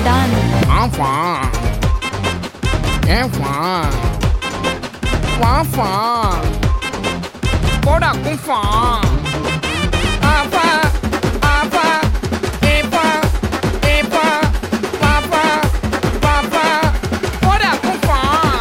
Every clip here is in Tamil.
காடான் ஆஃபா ஏஃபா வாஃபா போடா குஃபா ஆஃபா ஆஃபா ஏஃபா ஏஃபா பாப்பா பாப்பா போடா குஃபா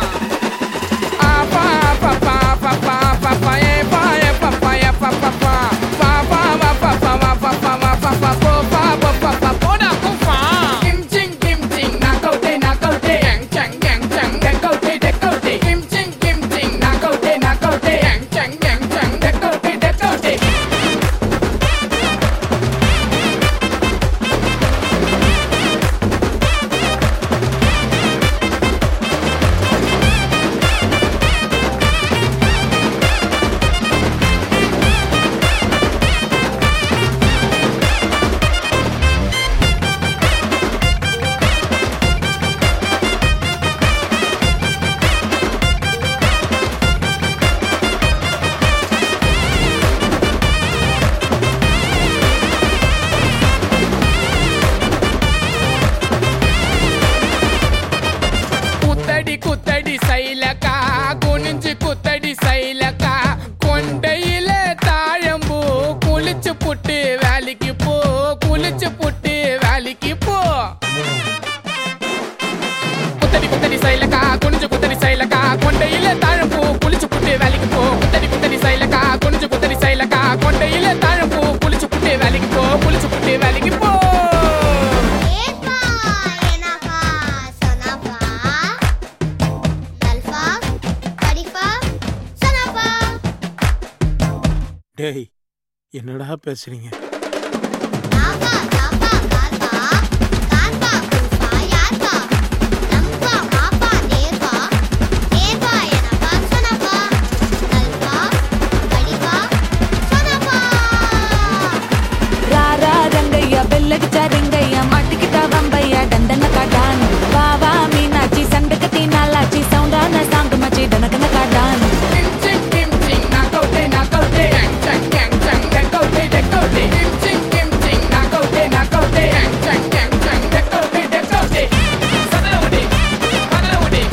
ஆஃபா பாப்பா பாப்பா பாப்பா ஏஃபா ஏஃபா ஏஃபா பாப்பா பாப்பா பாப்பா பாப்பா பாப்பா பாப்பா பாப்பா போடா குஃபா கிம் சிங் கிம் சிங் நா கௌதே நா கௌதே yang chang yang chang டெ கௌதே டெ கௌதே கிம் சிங் கிம் சிங் நா கௌதே நா கௌதே yang chang yang chang டெ கௌதே டெ கௌதே குத்தடி குத்தடி சைலக்கா குனிஞ்சு குத்தடி சைலக்கா கொண்டையில தாழம்பூ குளிச்சு புட்டு வேலைக்கு போ குளிச்சு புட்டு வேலைக்கு போ குத்தடி குத்தடி சைலக்கா குனிஞ்சு குத்தடி சைலக்கா கொண்டையில தாழம்பூ குளிச்சு புட்டு வேலைக்கு போ குத்தடி குத்தடி சைலக்கா குனிஞ்சு குத்தடி சைலக்கா கொண்டையில தாழம்பூ குளிச்சு புட்டு வேலைக்கு போ குளிச்சு புட்டு வேலைக்கு போ ஏப்பா எனப்பா சொன்னப்பா நல்பா படிப்பா சொன்னப்பா டேய் என்னடா பேசுறீங்க நாப்பா தாப்பா காப்பா காப்பா குப்பா யாப்பா நம்பா மாப்பா நேப்பா நேப்பா எனப்பா சொன்னப்பா நல்பா படிப்பா சொன்னப்பா ராரா ரங்கையா பெல்லடிச்சா ரிங்கையா மாட்டிக்கிட்டா வம்பையா டண்டன காடான் வா வா மீனாட்சி சண்டை கட்டி நாளாச்சி சவுண்டான சாங்கு மச்சி டனகன காடான் Kim ching kim ching na câu tê na câu tê yang chang yang chang đe câu tê đe câu tê Kim ching kim ching na câu tê na câu tê yang chang yang chang đe câu tê đe câu tê Sadala udi, padala udi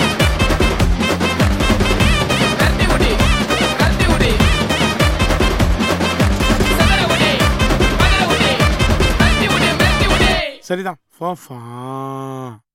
Randi udi, randi udi Sadala udi, padala udi Randi udi, randi udi சரிதான் ஃபா